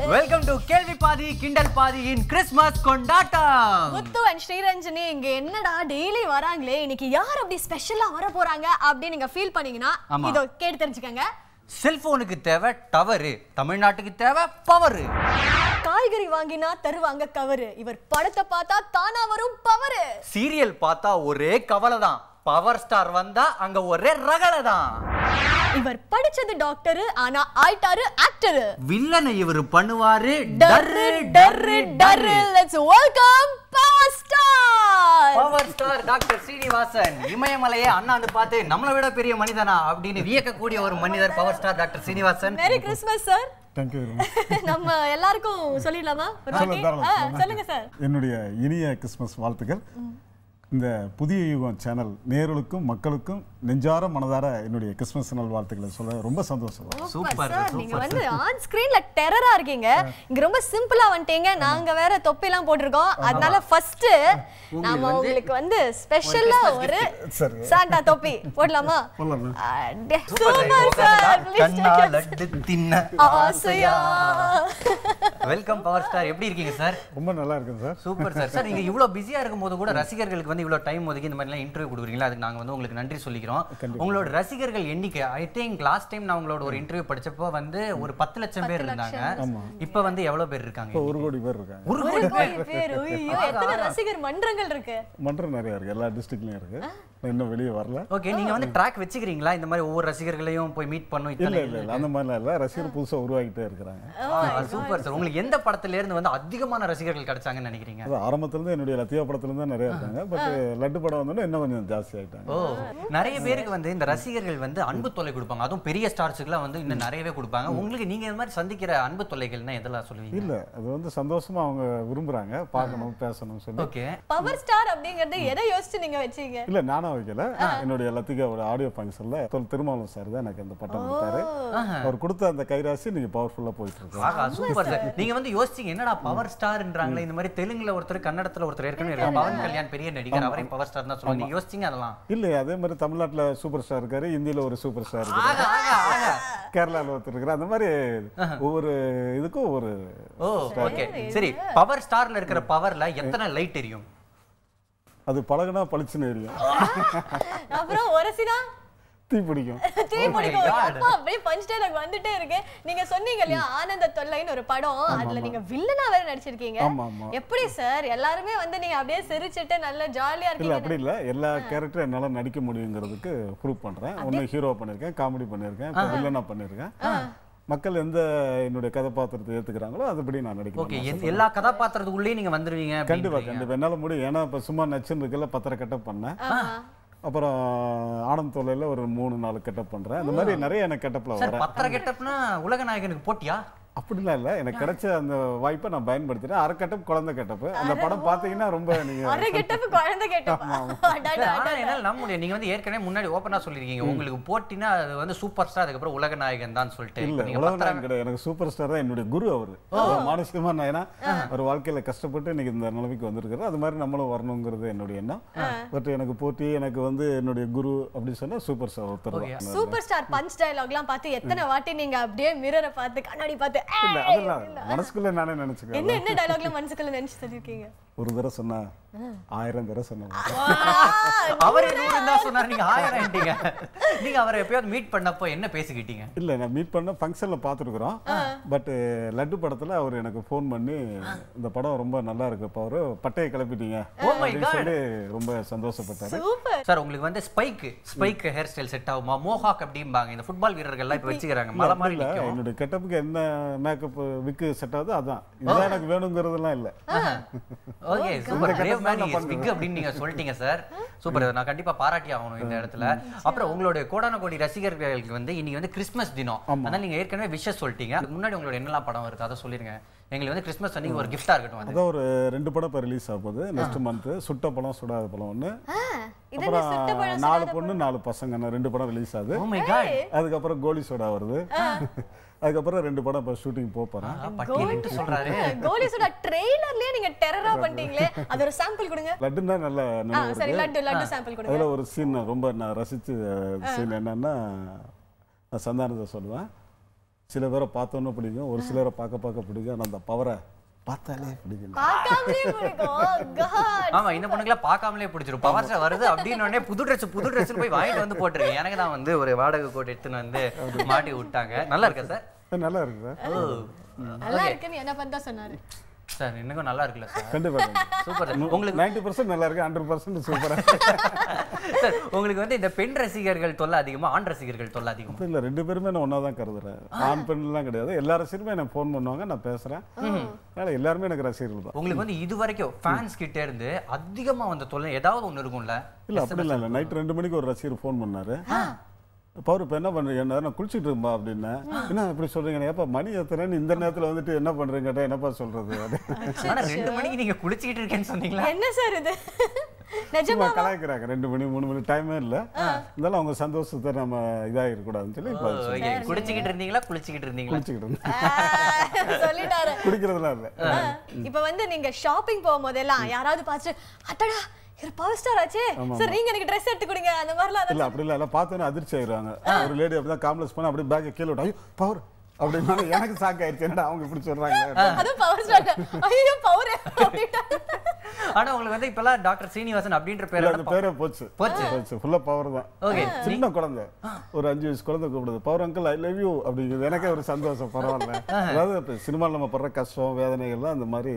Welcome to கேள்வி பாதி கிண்டல் பாதியின் கிறிஸ்மஸ் கொண்டாட்டம் முத்து அண்ட் ஸ்ரீரஞ்சனி இங்க என்னடா டெய்லி வராங்களே இன்னைக்கு யார் அப்படி ஸ்பெஷலா வர போறாங்க அப்படின்னு நீங்க ஃபீல் பண்ணீங்கன்னா ஆமா. இதோ கேட்டு தெரிஞ்சுக்கங்க செல்போனுக்கு தேவை டவரு தமிழ்நாட்டுக்கு தேவை பவரு காய்கறி வாங்கினா தருவாங்க கவரு இவர் படத்தை பார்த்தா தானா வரும் பவரு சீரியல் பார்த்தா ஒரே கவலை தான் பவர் ஸ்டார் வந்தா அங்க ஒரே ரகலை தான் இவர் படிச்சது டாக்டர் ஆனா ஆயிட்டாரு ஆக்டர் வில்லனை இவர் பண்ணுவாரு டர்ரு டர்ரு டர்ரு let's welcome power star power star doctor Srinivasan இமயமலையை அண்ணாந்து பார்த்து நம்மளை விட பெரிய மனிதனா அப்படின்னு வியக்கக்கூடிய ஒரு மனிதர் power star doctor Srinivasan merry Christmas sir thank you very much நம்ம எல்லாருக்கும் சொல்லிடலாமா ஒரு சொல்ல வாட்டி? தாராளம், ஆ, சொல்லுங்க. சொல்லுங்க சார் என்னுடைய இனிய கிறிஸ்மஸ் வாழ்த்துக்கள் இந்த புதிய யுகம் சேனல் நேயர்களுக்கும் மக்களுக்கும் நெஞ்சார மனதார என்னுடைய கிறிஸ்மஸ் நாள் வாழ்த்துக்களை சொல்ல ரொம்ப சந்தோஷம் சூப்பர் சார் நீங்க வந்து ஆன் ஸ்கிரீன்ல டெரரா இருக்கீங்க இங்க ரொம்ப சிம்பிளா வந்துட்டீங்க நாங்க வேற தொப்பி எல்லாம் போட்டிருக்கோம் அதனால ஃபர்ஸ்ட் நாம வந்து உங்களுக்கு வந்து ஸ்பெஷலா ஒரு சரி. சாண்டா தொப்பி போடலாமா போடலாமா? சூப்பர் சார் கண்ணா லட்டு தின்ன ஆசையா வெல்கம் பவர் ஸ்டார் எப்படி இருக்கீங்க சார் ரொம்ப நல்லா இருக்குங்க சார் சூப்பர் சார் சார் நீங்க இவ்வளவு பிஸியா இருக்கும்போது கூட ரசிகர்களுக்கு வந்து இவ்வளவு டைம் ஒதுக்கி இந்த மாதிரிலாம் இன்டர்வியூ கொடுக்குறீங்களா அதுக்கு நாங்க வந்து உங்களுக்கு நன்றி சொல்லிக்கிறோம் உங்களோட ரசிகர்கள் எண்ணிக்கை ஐ திங்க் லாஸ்ட் டைம் நான் உங்களோட ஒரு இன்டர்வியூ படிச்சப்போ வந்து ஒரு பத்து லட்சம் பேர் இருந்தாங்க இப்ப வந்து எவ்வளவு பேர் இருக்காங்க இப்போ ஒரு கோடி பேர் இருக்காங்க ஒரு ஒரு கோடி பேர் ஐயோ எத்தனை ரசிகர் மன்றங்கள் இருக்கு மன்றம் நிறைய இருக்கு எல்லா டிஸ்ட்ரிக்ட்லயும் இருக்கு நான் இன்னும் வெளியே வரல ஓகே நீங்க வந்து ட்ராக் வச்சுக்கிறீங்களா இந்த மாதிரி ஒவ்வொரு ரசிகர்களையும் போய் மீட் பண்ணும் இல்ல இத்தனை இல்ல இல்ல அந்த மாதிரிலாம் இல்ல ரசிகர் புதுசா உருவாக்கிட்டே இருக்கிறாங்க சூப்பர் சார் உங்களுக்கு எந்த படத்துல இருந்து வந்து அதிகமான ரசிகர்கள் கிடைச்சாங்கன்னு நினைக்கிறீங்க அது ஆரம்பத்துல இருந்து என்னுடைய லத்தியா படத்துல இருந்து தான் நிறைய இருக்காங்க பட் லட்டு படம் வந்தோடனே இன்னும் கொஞ்சம் ஜாஸ்தி ஆயிட்டாங்க ஓ நிறைய பேருக்கு வந்து இந்த ரசிகர்கள் வந்து அன்பு தொல்லை கொடுப்பாங்க அதுவும் பெரிய ஸ்டார்ஸுக்குலாம் வந்து இன்னும் நிறையவே கொடுப்பாங்க உங்களுக்கு நீங்க இந்த மாதிரி சந்திக்கிற அன்பு தொல்லைகள்னா எதெல்லாம் சொல்லுவீங்க இல்ல அது வந்து சந்தோஷமா அவங்க விரும்புறாங்க பார்க்கணும் பேசணும் சொல்லி ஓகே பவர் ஸ்டார் அப்படிங்கறது எதை யோசிச்சு நீங்க வச்சீங்க இல்ல நானா வைக்கல என்னுடைய லத்திகாவோட ஆடியோ ஃபங்க்ஷன்ல தொல் திருமாவளவன் சார் தான் எனக்கு அந்த பட்டம் கொடுத்தாரு அவர் கொடுத்த அந்த கைராசி நீங்க பவர்ஃபுல்லா போயிட்டு இருக்கு ஆகா சூப்பர் சார் நீங்க வந்து யோசிச்சீங்க என்னடா பவர் ஸ்டார்ன்றாங்களே இந்த மாதிரி தெலுங்குல ஒருத்தர் கன்னடத்துல ஒருத்தர் ஏற்கனவே இருக்காரு பவன் கல்யாண் பெரிய நடிகர் அவரையும் பவர் ஸ்டார் தான் சொல்லுவாங்க நீங்க யோசிச்சீங்க அதெல்லாம் இல்ல அதே மாதிரி தமிழ்நாட்டுல சூப்பர் ஸ்டார் இருக்காரு இந்தியில ஒரு சூப்பர் ஸ்டார் இருக்காரு ஆகா ஆகா ஆகா கேரளால ஒருத்தர் இருக்காரு அந்த மாதிரி ஒவ்வொரு இதுக்கும் ஒவ்வொரு ஓ ஓகே சரி பவர் ஸ்டார்ல இருக்கிற பவர்ல எத்தனை லைட் எரியும் அது பழகுனா பளிச்சுன்னு எரியும் அப்புறம் ஒரசினா தீ பிடிக்கும் தீ பிடிக்கும் அப்பா அப்படியே பஞ்ச் டைலாக் வந்துட்டே இருக்கு நீங்க சொன்னீங்க இல்லையா ஆனந்த தொல்லைன்னு ஒரு படம் அதுல நீங்க வில்லனா வேற நடிச்சிருக்கீங்க ஆமா ஆமா எப்படி சார் எல்லாருமே வந்து நீங்க அப்படியே சிரிச்சிட்டு நல்ல ஜாலியா இல்ல இருக்கீங்க அப்படி இல்ல எல்லா கேரக்டரும் என்னால நடிக்க முடியுங்கிறதுக்கு ப்ரூவ் பண்றேன் ஒன்னு ஹீரோ பண்ணிருக்கேன் காமெடி பண்ணிருக்கேன் இப்போ வில்லனா பண்ணிருக்கேன் மக்கள் எந்த என்னுடைய கதாபாத்திரத்தை ஏத்துக்கிறாங்களோ அதுபடி நான் ஓகே நடிக்கிறேன் எல்லா கதாபாத்திரத்துக்குள்ளேயும் நீங்க வந்துருவீங்க கண்டிப்பா அப்படின்றீங்க. கண்டிப்பா என்னால முடியும் ஏன்னா இப்ப சும்மா நச்சுன்னு இருக்கல பத்திர கெட்டப் பண்ணேன் அப்புறம் ஆனந்த் தொலைல ஒரு மூணு நாலு கெட்டப் பண்றேன் அந்த மாதிரி நிறைய எனக்கு கெட்டப்ல சார் வரேன் பத்திர கெட்டப்னா உலக நாயகனுக்கு போட்டியா அப்படிலாம் இல்ல எனக்கு கிடைச்ச அந்த வாய்ப்பை நான் பயன்படுத்தினேன் அரை கெட்டப் குழந்தை கெட்டப் அந்த படம் பாத்தீங்கன்னா ரொம்ப நீங்க அரை கெட்டப்பு குழந்தை கெட்டப்பா அடடா. ஆனா என்னால நம்ப முடியும் நீங்க வந்து ஏற்கனவே முன்னாடி ஓப்பனா சொல்லிருக்கீங்க உங்களுக்கு போட்டினா அது வந்து சூப்பர் ஸ்டார் அதுக்கப்புறம் உலக நாயகன் தான் சொல்லிட்டு இல்ல இப்ப நீங்க உலக பத்திர நாயகன் கிடையாது எனக்கு சூப்பர் ஸ்டார் தான் என்னுடைய குரு அவரு அவர் மானசீகமா நான் ஏன்னா ஒரு வாழ்க்கையில கஷ்டப்பட்டு இன்னைக்கு இந்த நிலைமைக்கு வந்திருக்காரு அது மாதிரி நம்மளும் வரணுங்கிறது என்னுடைய எண்ணம் பட் எனக்கு போட்டி எனக்கு வந்து என்னுடைய குரு அப்படின்னு சொன்னா சூப்பர் ஸ்டார் ஒருத்தர் தான் சூப்பர் ஸ்டார் பஞ்ச் டயலாக்லாம் பார்த்து எத்தனை வாட்டி நீங்க அப்படியே மிரரை பார்த்து கண்ணாடி பார்த்து இல்ல "ஏய்!" அதெல்லாம் மனசுக்குள்ள நானே நினைச்சுக்கிறேன் என்ன என்ன டயலாக்ல மனசுக்குள்ள நினைச்சு சொல்லிருக்கீங்க ஒரு தடவை சொன்னா ஆயிரம் தடவை சொன்னேன் அவரே நூறு தான் சொன்னார் நீங்க ஆயிரம் நீங்க அவரை எப்பயாவது மீட் பண்ணப்போ என்ன பேசிக்கிட்டீங்க இல்ல நான் மீட் பண்ண ஃபங்க்ஷன்ல பார்த்துருக்குறோம் பட் லட்டு படத்துல அவர் எனக்கு ஃபோன் பண்ணி இந்த படம் ரொம்ப நல்லா இருக்கு இப்போ அவரு பட்டையை கிளப்பிட்டீங்க Oh my அப்படின்னு God. சொல்லி ரொம்ப சந்தோஷப்பட்டாரு சூப்பர் சார் உங்களுக்கு வந்து spike spike hair style set ஆகுமா மோஹாக் அப்படிம்பாங்க இந்த ஃபுட்பால் வீரர்கள்லாம் இப்ப வச்சுக்கிறாங்க மலை மாதிரி இல்ல நிக்கும். என்னுடைய கெட்டப்புக்கு என்ன மேக்கப் விக்கு செட் ஆகுதோ அதான் இதுதான் எனக்கு வேணுங்கிறதுலாம் இல்ல okay super brave man is big அப்படின்னு நீங்க சொல்லிட்டீங்க சார் சூப்பர் நான் கண்டிப்பா பாராட்டி ஆகணும் இந்த இடத்துல அப்புறம் உங்களுடைய கோடான கோடி ரசிகர்களுக்கு வந்து இன்னைக்கு வந்து கிறிஸ்மஸ் தினம் அதனால நீங்க ஏற்கனவே விஷஸ் சொல்லிட்டீங்க அதுக்கு முன்னாடி உங்களோட என்னெல்லாம் படம் இருக்கு அதை சொல்லிருங்க எங்களுக்கு வந்து கிறிஸ்மஸ் அன்னைக்கு ஒரு கிஃப்டா இருக்கட்டும் அது அதான் ஒரு ரெண்டு படம் இப்போ ரிலீஸ் ஆக போகுது நெக்ஸ்ட் மந்த் சுட்ட படம் சுடாத படம் ஒன்று இது என்ன சுட்ட அப்புறம் பழம் நாலு பொண்ணு நாலு பசங்க ரெண்டு படம் ரிலீஸ் ஆகுது ஓ மை காட் அதுக்கப்புறம் கோலி சோடா வருது அதுக்கப்புறம் ரெண்டு படம் இப்போ ஷூட்டிங் போக போகிறேன் பட்டியலிட்டு சொல்றாரு கோலி சோடா ட்ரெய்லர்லயே நீங்க டெரரா பண்ணிட்டீங்களே அது ஒரு சாம்பிள் கொடுங்க லட்டுன்னா நல்ல ஆ, நினைவு சரி இருக்கு லட்டு லட்டு சாம்பிள் கொடுங்க அதில் ஒரு சீன் ரொம்ப நான் ரசிச்ச சீன் என்னன்னா நான் சந்தானத்தை சொல்லுவேன் சில பேரை பார்த்தோன்னே பிடிக்கும் ஒரு சிலரை பார்க்க பார்க்க பிடிக்கும் ஆனால் அந்த பவரை பார்த்தாலே பிடிக்கும் பார்க்காமலே பிடிக்கும் God. ஆமா இந்த பொண்ணுக்குலாம் பார்க்காமலே பிடிச்சிரும் பவர் ஸ்டார் வருது அப்படின்னு உடனே புது ட்ரெஸ் புது ட்ரெஸ் போய் வாங்கிட்டு வந்து போட்டிருக்கேன் எனக்கு தான் வந்து ஒரு வாடகை கோட் எடுத்துன்னு வந்து மாட்டி விட்டாங்க நல்லா இருக்கா சார் அது நல்லா இருக்கு சார் ஓ நல்லா இருக்குன்னு என்ன பண்ணா சொன்னாரு சார் இன்னும் நல்லா இருக்குல்ல சார் கண்டிப்பாக சூப்பர் சார் உங்களுக்கு நைன்டி பர்சன்ட் நல்லா இருக்கு ஹண்ட்ரட் பர்சன்ட் சூப்பராக சார் உங்களுக்கு வந்து இந்த பெண் ரசிகர்கள் தொல்லை அதிகமா ஆண் ரசிகர்கள் தொல்லை அதிகமா அப்படி இல்லை ரெண்டு பேருமே நான் ஒன்றா தான் கருதுறேன் ஆண் பெண்லாம் கிடையாது எல்லா ரசிகருமே எனக்கு ஃபோன் பண்ணுவாங்க நான் பேசுகிறேன் அதனால் எல்லாருமே எனக்கு ரசிகர்கள் தான் உங்களுக்கு வந்து இது வரைக்கும் ஃபேன்ஸ் கிட்ட இருந்து அதிகமா வந்த தொல்லை ஏதாவது ஒண்ணு இருக்கும்ல இல்லை அப்படிலாம் இல்லை நைட் ரெண்டு மணிக்கு ஒரு ரசிகர் ஃபோன் பண்ணாரு பவர் இப்போ என்ன பண்ணுறீங்க நான் குளிச்சுட்டு இருப்பா அப்படின்னேன் என்ன இப்படி சொல்றீங்க ஏப்பா மணி எத்தனைன்னு இந்த நேரத்தில் வந்துட்டு என்ன பண்ணுறீங்க கேட்டால் என்னப்பா சொல்றது அப்படின்னு ஆனா ரெண்டு மணிக்கு நீங்க குளிச்சுக்கிட்டு இருக்கேன்னு சொன்னீங்களா என்ன சார் இது சும்மா நிஜமா கலாய்க்கிறாங்க ரெண்டு மணி மூணு மணி டைமே இல்லை இருந்தாலும் அவங்க சந்தோஷத்தை நம்ம இதாக இருக்கக்கூடாதுன்னு சொல்லி இப்போ ஓ, okay. குளிச்சுக்கிட்டு இருந்தீங்களா குளிச்சுக்கிட்டு இருந்தீங்களா குளிச்சுக்கிட்டு இருந்தேன் ஆ, சொல்லிட்டாரு குடிக்கிறதுலாம் இல்லை இப்ப வந்து நீங்க ஷாப்பிங் போகும்போதெல்லாம் யாராவது பார்த்து அட்டடா இவர் பவர் ஸ்டார் ஆச்சே சார் நீங்க எனக்கு ட்ரெஸ் எடுத்து கொடுங்க அந்த மாதிரிலாம் இல்லை அப்படி இல்லை எல்லாம் பார்த்தோன்னே அதிர்ச்சி ஆயிடுவாங்க ஒரு லேடி அப்படி தான் காம்ப்ளெக்ஸ் பண்ண அப்படியே பேக்கை கீழே விட்டு ஐயோ பவர் அப்படின்னா எனக்கு சாக்கு ஆயிடுச்சு என்னடா அவங்க இப்படி சொல்கிறாங்க அதுவும் பவர் ஸ்டார் ஐயோ பவர் அப்படின்ட்டாரு ஆனா உங்களுக்கு வந்து இப்பெல்லாம் டாக்டர் சீனிவாசன் அப்படின்ற இல்லை பேர் அந்த பேரே போச்சு போச்சு. போச்சு ஃபுல்லாக பவர் தான் ஓகே சின்ன குழந்தை ஒரு அஞ்சு வயசு குழந்தை கூப்பிடுது power uncle I love you அப்படிங்கிறது எனக்கே ஒரு சந்தோஷம் பரவாயில்ல அதாவது இப்போ சினிமாவில் நம்ம படுற கஷ்டம் வேதனைகள்லாம் அந்த மாதிரி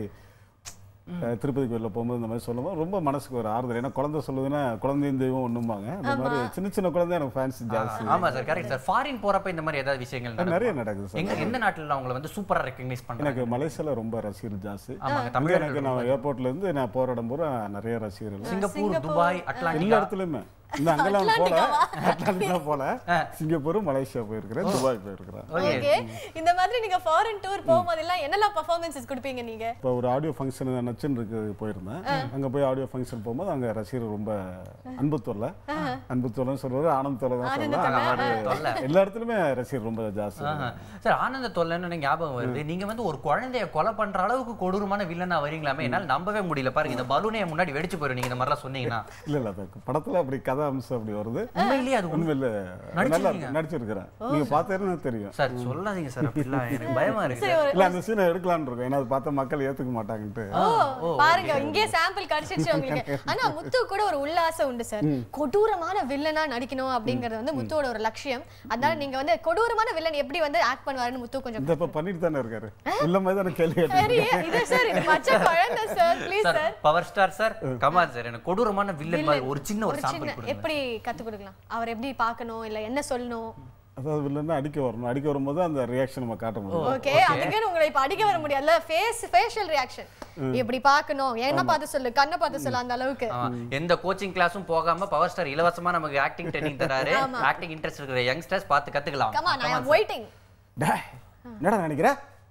அஹ், திருப்பதி கோயிலில் போகும்போது இந்த மாதிரி சொல்லும்போது ரொம்ப மனசுக்கு ஒரு ஆறுதல் ஏன்னா குழந்தை சொல்லுதுன்னா குழந்தையும் தெய்வம் ஒண்ணும்பாங்க அந்த மாதிரி சின்ன சின்ன குழந்தை எனக்கு ஃபேன்ஸ் ஜாஸ்தி ஆமா சார் கரெக்ட் சார் ஃபாரின் போறப்ப இந்த மாதிரி ஏதாவது விஷயங்கள் நடக்கும் நிறைய நடக்குது சார் எங்க எந்த நாட்டுல உங்களை வந்து சூப்பரா ரெக்கக்னைஸ் பண்றாங்க எனக்கு மலேசியால ரொம்ப ரசிகர் ஜாஸ்தி ஆமாங்க அங்கே தமிழ் எனக்கு நான் ஏர்போர்ட்ல இருந்து நான் போற இடம் பூரா நிறைய ரசிகர்கள் சிங்கப்பூர் துபாய் எல்லா அட்லாண்டிகா இடத்துலயுமே இந்த அங்கெல்லாம் போல அட்லாண்டிகா போல சிங்கப்பூர் மலேசியா போயிருக்கிறேன் துபாய் போயிருக்கிறேன் ஓகே இந்த மாதிரி நீங்க ஃபாரின் டூர் போகும்போதெல்லாம் என்னெல்லாம் பெர்ஃபார்மன்ஸஸ் கொடுப்பீங்க நீங்க இப்போ ஒரு ஆடியோ ஃபங்க்ஷன் நச்சுன்னு இருக்கு போயிருந்தேன் அங்க போய் ஆடியோ ஃபங்க்ஷன் போகும்போது அங்க ரசிகர் ரொம்ப அன்பு தொல்லை அன்பு தொல்லைன்னு சொல்றது ஆனந்த் தொல்லை தான் சொல்லலாம் தொல்லை. எல்லா இடத்துலயுமே ரசிகர் ரொம்ப ஜாஸ்தி ஆஹா. சார் ஆனந்த தொல்லைன்னு எனக்கு ஞாபகம் வருது நீங்க வந்து ஒரு குழந்தைய கொலை பண்ற அளவுக்கு கொடூரமான வில்லனா வரீங்களாமே என்னால நம்பவே முடியல பாருங்க இந்த பலூனே என் முன்னாடி வெடிச்சு போயிடும் நீங்க இந்த மாதிரிலாம் சொன்னீங்கன்னா இல்ல இல்ல அது படத்துல அப்படி கதை அம்சம் அப்படி வருது உண்மையிலேயே அது உண்மை. உண்மையில நல்லா நடிச்சிருக்கிறேன் நீங்க பார்த்தேன்னு தெரியும் சார் சொல்லாதீங்க சார் அப்படிலாம் எனக்கு பயமா இருக்கு சரி ஒரு இல்ல அந்த சீனை எடுக்கலாம்னு இருக்கேன் ஏன்னா அது பார்த்தா மக்கள் ஏத்துக்க மாட்டாங்கன்ட்டு ஓ பாருங்க இங்கே சாம்பிள் கிடைச்சிருச்சு உங்களுக்கு ஆனா முத்து கூட ஒரு உல்லாசை உண்டு சார் கொடூரமான வில்லனா நடிக்கணும் அப்படிங்கறது வந்து முத்துவோட ஒரு லட்சியம் அதனால நீங்க வந்து கொடூரமான வில்லன் எப்படி வந்து ஆக்ட் பண்ணுவாருன்னு முத்து கொஞ்சம் இந்த இப்ப பண்ணிட்டு தானே இருக்காரு இல்ல மாதிரி தானே கேள்வி சரி கேட்டு இது சார் இது மச்ச குழந்தை sir please sir sir power star sir come on sir எனக்கு கொடூரமான வில்லன் மாதிரி ஒரு சின்ன ஒரு ஒரு சாம்பிள் சின்ன கொடுங்க எப்படி கத்து கொடுக்கலாம் அவர் எப்படி பார்க்கணும் இல்ல என்ன சொல்லணும் அதாவது வில்லன்னா அடிக்க வரணும் அடிக்க வரும்போது அந்த ரியாக்ஷன் நம்ம காட்ட முடியும் ஓகே அதுக்குன்னு உங்களை இப்ப அடிக்க வர முடியாதுல ஃபேஸ் ஃபேஷியல் ரியாக்ஷன் இப்படி பார்க்கணும் என்ன பார்த்து சொல்லு கண்ணை பார்த்து சொல்லு அந்த அளவுக்கு ஆமா. எந்த கோச்சிங் கிளாஸும் போகாம பவர் ஸ்டார் இலவசமா நமக்கு ஆக்டிங் ட்ரைனிங் தராரு ஆக்டிங் இன்ட்ரெஸ்ட் இருக்கிற யங்ஸ்டர்ஸ் பார்த்து கத்துக்கலாம் come on I am waiting டேய், என்னடா நினைக்கிற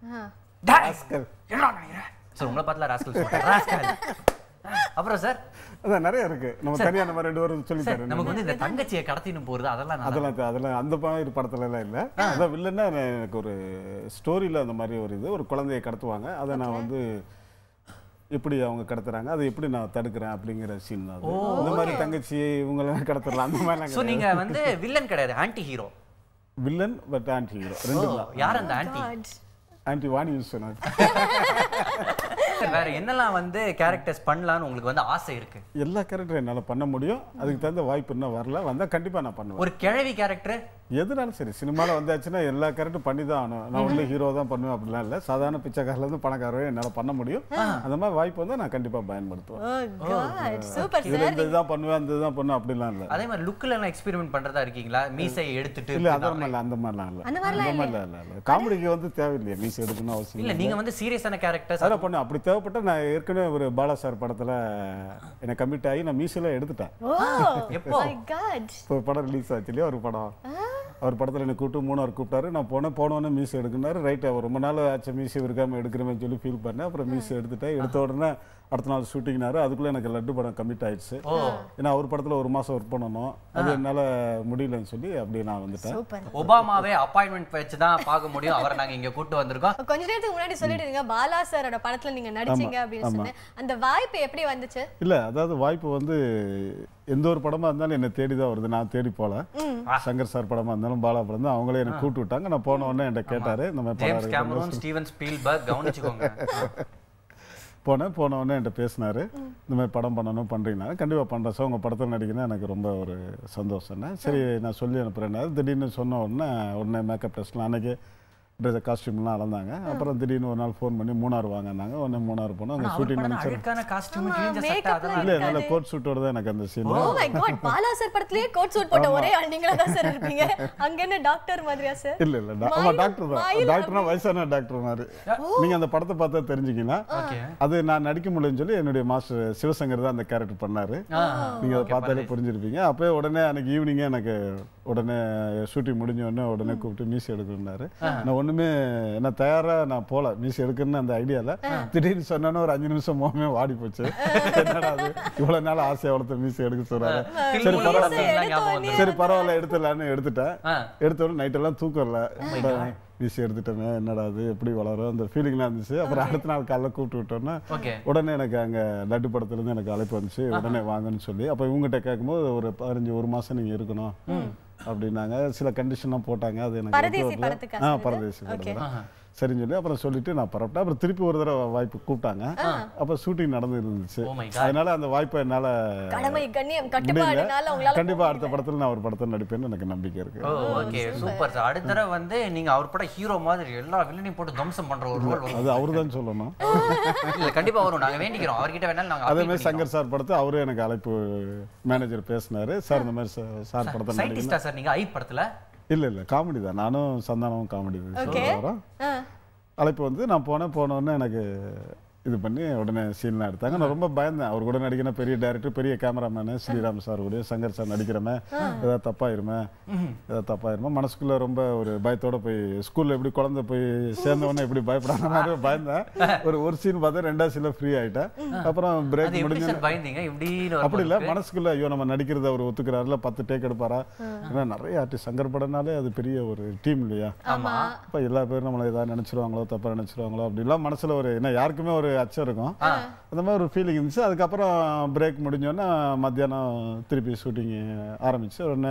ராஸ்கல். என்னடா நினைக்கிறேன் சார் உங்களை பார்த்துல ராஸ்கல் சொல்றேன் ராஸ்கல் அப்புறம் சார் அதான் நிறைய இருக்கு நம்ம தனியா நம்ம ரெண்டு பேரும் சொல்லி சார் தரேன் நமக்கு வந்து இந்த தங்கச்சியை கடத்தின்னு போறது அதெல்லாம் நல்லா அதெல்லாம் தெ- அதெல்லாம் அந்த மாதிரி படத்துல எல்லாம் இல்ல அதான் வில்லன்னா எனக்கு ஒரு ஸ்டோரியில அந்த மாதிரி ஒரு இது ஒரு குழந்தையை கடத்துவாங்க அதை நான் வந்து எப்படி அவங்க கடத்துறாங்க அதை எப்படி நான் தடுக்கிறேன் அப்படிங்கிற சீன் தான் அது. இந்த மாதிரி தங்கச்சி இவங்கெல்லாம் கடத்துறலாம் அந்த மாதிரிலாம் சோ நீங்க வந்து வில்லன் கிடையாது anti hero villain but anti hero ரெண்டு தான் யார் அந்த ஆன்டி ஆன்டி வாணி யூஸ் சொன்னாங்க வேற என்னெல்லாம் வந்து கேரக்டர்ஸ் பண்ணலாம்னு உங்களுக்கு வந்து ஆசை இருக்கு எல்லா கேரக்டரும் என்னால் பண்ண முடியும் அதுக்கு தகுந்த வாய்ப்பு இன்னும் வரல வந்தால் கண்டிப்பாக நான் பண்ணுவேன் ஒரு கிழவி கேரக்டர் எதுனாலும் சரி சினிமாவில் வந்தாச்சுன்னா எல்லா கேரக்டரும் பண்ணி தான் ஆகணும் நான் ஒன்லி ஹீரோ தான் பண்ணுவேன் அப்படிலாம் இல்லை சாதாரண பிச்சைக்காரிலேருந்து பணக்காரவே என்னால் பண்ண முடியும் அந்த மாதிரி வாய்ப்பு வந்தால் நான் கண்டிப்பாக பயன்படுத்துவேன் ஓ காட் சூப்பர் இதில் சார் இந்த இதுதான் பண்ணுவேன் அந்த இதுதான் பண்ணுவேன் அப்படிலாம் இல்லை அதே மாதிரி லுக்ல எல்லாம் எக்ஸ்பெரிமெண்ட் பண்றதா இருக்கீங்களா மீசையை எடுத்துட்டு இல்லை அந்த மாதிரிலாம் அந்த மாதிரிலாம் இல்லை அந்த அந்த மாதிரிலாம் இல்லை இல்லை காமெடிக்கு வந்து தேவையில்லையே மீசி எடுக்கணும் அவசியம் இல்ல நீங்க வந்து சீரியஸான கேரக்டர்ஸ் அதெல்லாம் பண்ணேன் அப்படி தேவைப்பட்ட நான் ஏற்கனவே ஒரு பாலா சார் படத்தில் என்னை கமிட் ஆகி நான் மீசிலாம் எடுத்துட்டேன் ஓ எப்போ? மை காட் இப்போ படம் ரிலீஸ் ஆச்சு இல்லையா ஒரு படம் அவர் படத்தில் என்னை கூப்பிட்டு மூணார் கூப்பிட்டாரு நான் போனேன் போனோடனே மீசி எடுக்குனாரு ரைட் அவர் ரொம்ப நாள் ஆச்சு மீசி இருக்காம எடுக்கிறேன்னு சொல்லி ஃபீல் பண்ணேன் அப்புறம் மீசி எடுத்துட்டேன் எடுத்த உடனே அடுத்த நாள் ஷூட்டிங்னாரு அதுக்குள்ளே எனக்கு லட்டு படம் கமிட் ஆயிடுச்சு ஏன்னா அவர் படத்தில் ஒரு மாதம் ஒர்க் பண்ணணும் அது என்னால் முடியலன்னு சொல்லி அப்படியே நான் வந்துட்டேன் சூப்பர் ஒபாமாவே அப்பாயின்மெண்ட் வச்சு தான் பார்க்க முடியும் அவரை நாங்க இங்க கூட்டு வந்திருக்கோம் கொஞ்ச நேரத்துக்கு முன்னாடி சொல்லிட்டு இருந்தீங்க பாலா சாரோட படத்துல நீங்க நடிச்சீங்க அப்படின்னு சொன்னேன் அந்த வாய்ப்பு எப்படி வந்துச்சு இல்லை அதாவது வாய்ப்பு வந்து எந்த ஒரு படமா இருந்தாலும் என்னை தேடி தான் வருது நான் தேடி போல சங்கர் சார் படமா இருந்தாலும் பாலா படம் தான் அவங்களே எனக்கு கூப்பிட்டு விட்டாங்க நான் போன உடனே என்கிட்ட கேட்டாரு இந்த மாதிரி படம் ஜேம்ஸ் இருக்கு. கேமரூன் ஸ்டீவன் ஸ்பீல்பர்க் கவனிச்சுக்கோங்க போனேன் போன உடனே என்கிட்ட பேசினாரு இந்த மாதிரி படம் பண்ணணும் பண்றீங்கன்னா கண்டிப்பா பண்றேன் சார் உங்க படத்தில் நடிக்கணும் எனக்கு ரொம்ப ஒரு சந்தோஷம்னா சரி நான் சொல்லி அனுப்புறேன் திடீர்னு சொன்ன உடனே உடனே மேக்கப் டெஸ்ட்லாம் அன்னைக்கு ட்ரெஸ் காஸ்டியூம்லாம் அளந்தாங்க அப்புறம் திடீர்னு ஒரு நாள் ஃபோன் பண்ணி மூணார் வாங்கினாங்க உடனே மூணார் போனோம் அங்கே அவர் ஷூட்டிங் படம் நினைச்சு அழுக்கான காஸ்டியூம் ஆமா, கிழிஞ்ச சட்டை makeup அதெல்லாம் இல்லை நல்ல கோட் ஷூட்டோட தான் எனக்கு அந்த scene oh my god Bala sir படத்திலேயே கோட் சூட் போட்ட ஒரே ஆள் நீங்களா தான் சார் இருப்பீங்க அங்க என்ன டாக்டர் மாதிரியா சார் இல்ல இல்ல டா- ஆமா மயில்- டாக்டர் தான் மயில் டாக்டர்னா வயசான டாக்டர் மாதிரி நீங்க அந்த படத்தை பார்த்தா தெரிஞ்சுக்கலாம் ஓகே அது நான் நடிக்க முடியும்னு சொல்லி என்னுடைய மாஸ்டர் சிவசங்கர் தான் அந்த கேரக்டர் பண்ணாரு நீங்க அதை பார்த்தாலே புரிஞ்சிருப்பீங்க அப்பவே உடனே அன்னைக்கு ஈவினிங்கே எனக்கு உடனே ஷூட்டிங் முடிஞ்ச உடனே உடனே கூப்பிட்டு மீசி எடுக்கணும்னாரு நான் ஒண்ணுமே என்ன தயாரா நான் போல மீசி எடுக்கணும்னு அந்த ஐடியால திடீர்னு சொன்னோன்னே ஒரு அஞ்சு நிமிஷம் முகமே வாடி போச்சு என்னடா அது இவ்வளவு நாள் ஆசையை வளர்த்த மீசி எடுக்க சொல்றாரு சரி பரவாயில்ல சரி பரவாயில்ல எடுத்துடலான்னு எடுத்துட்டேன் எடுத்த உடனே நைட் எல்லாம் தூக்கம் இல்லை வீசி எடுத்துட்டோமே என்னடா அது எப்படி வளரும் அந்த ஃபீலிங்லாம் இருந்துச்சு அப்புறம் அடுத்த நாள் காலைல கூப்பிட்டு விட்டோன்னே ஓகே உடனே எனக்கு அங்கே லட்டு படத்துலேருந்து எனக்கு அழைப்பு வந்துச்சு உடனே வாங்கன்னு சொல்லி அப்போ இவங்ககிட்ட கேட்கும்போது ஒரு பதினஞ்சு ஒரு மாதம் நீங்கள் இருக்கணும் அப்படின்னாங்க சில கண்டிஷன்லாம் போட்டாங்க அது எனக்கு பரதேசி ஒத்து வரல. படத்துக்கா ஆ சொல்லுது? பரதேசி Okay. படத்தில் சரின்னு சொல்லி அப்புறம் சொல்லிட்டு நான் பரப்பிட்டேன் அப்புறம் திருப்பி ஒரு தடவை வாய்ப்பு கூப்பிட்டாங்க அப்போ ஷூட்டிங் நடந்து இருந்துச்சு Oh my God. அதனால அந்த வாய்ப்பை என்னால் கடமை கண்ணியம் முடியல கட்டுப்பாடுனால உங்களால கண்டிப்பாக அடுத்த படத்தில் நான் ஒரு படத்தை நடிப்பேன்னு எனக்கு நம்பிக்கை இருக்கு ஓ ஓகே சூப்பர் சார் அடுத்த தடவை வந்து நீங்க அவர் படம் ஹீரோ மாதிரி எல்லா வில்லனையும் போட்டு தம்சம் பண்ற ஒரு ரோல் வரும் அது அவர் தான் சொல்லணும் இல்ல கண்டிப்பா வரும் நாங்க வேண்டிக்கிறோம் அவர்கிட்ட வேணாலும் நாங்க அதே மாதிரி சங்கர் சார் படத்தை அவரே எனக்கு அழைப்பு மேனேஜர் பேசினாரு சார் இந்த மாதிரி சா- சார் படத்தை நடிக்கணும் சயின்டிஸ்டா சார் நீங்க ஐ படத்துல இல்ல இல்ல காமெடி தான் நானும் சந்தானமும் காமெடி Okay. வரோம் ஆ. அழைப்பு வந்து நான் போனேன் போன உடனே எனக்கு இது பண்ணி உடனே சீன்லாம் எடுத்தாங்க நான் ரொம்ப பயந்தேன் அவர் கூட நடிக்கணும் பெரிய டைரக்டர் பெரிய கேமராமேனு ஸ்ரீராம் சார் கூட சங்கர் சார் நடிக்கிறமே ஏதாவது தப்பாயிருமே ஏதாவது தப்பாயிருமே மனசுக்குள்ள ரொம்ப ஒரு பயத்தோட போய் ஸ்கூல்ல எப்படி குழந்தை போய் சேர்ந்த உடனே எப்படி பயப்படாத மாதிரி பயந்தேன் ஒரு ஒரு சீன் பார்த்தா ரெண்டாவது சீன்ல ஃப்ரீ ஆயிட்டேன் அப்புறம் அது பிரேக் எப்படி முடிஞ்சு சார் பயந்தீங்க இப்படின்னு அப்படி இல்ல வரும்போது மனசுக்குள்ள ஐயோ நம்ம நடிக்கிறத அவர் ஒத்துக்கிறாருல பத்து டேக் எடுப்பாரா ஏன்னா நிறைய ஆர்டிஸ்ட் சங்கர் படம்னாலே அது பெரிய ஒரு டீம் இல்லையா ஆமா அப்ப எல்லா பேரும் நம்மளை ஏதாவது நினைச்சிருவாங்களோ தப்பா நினைச்சிருவாங்களோ அப்படிலாம் மனசுல ஒரு என்ன யாருக்குமே ஒரு அச்சம் இருக்கும் அந்த மாதிரி ஒரு ஃபீலிங் இருந்துச்சு அதுக்கப்புறம் பிரேக் முடிஞ்சோடனே மத்தியானம் திருப்பி ஷூட்டிங் ஆரம்பிச்சு உடனே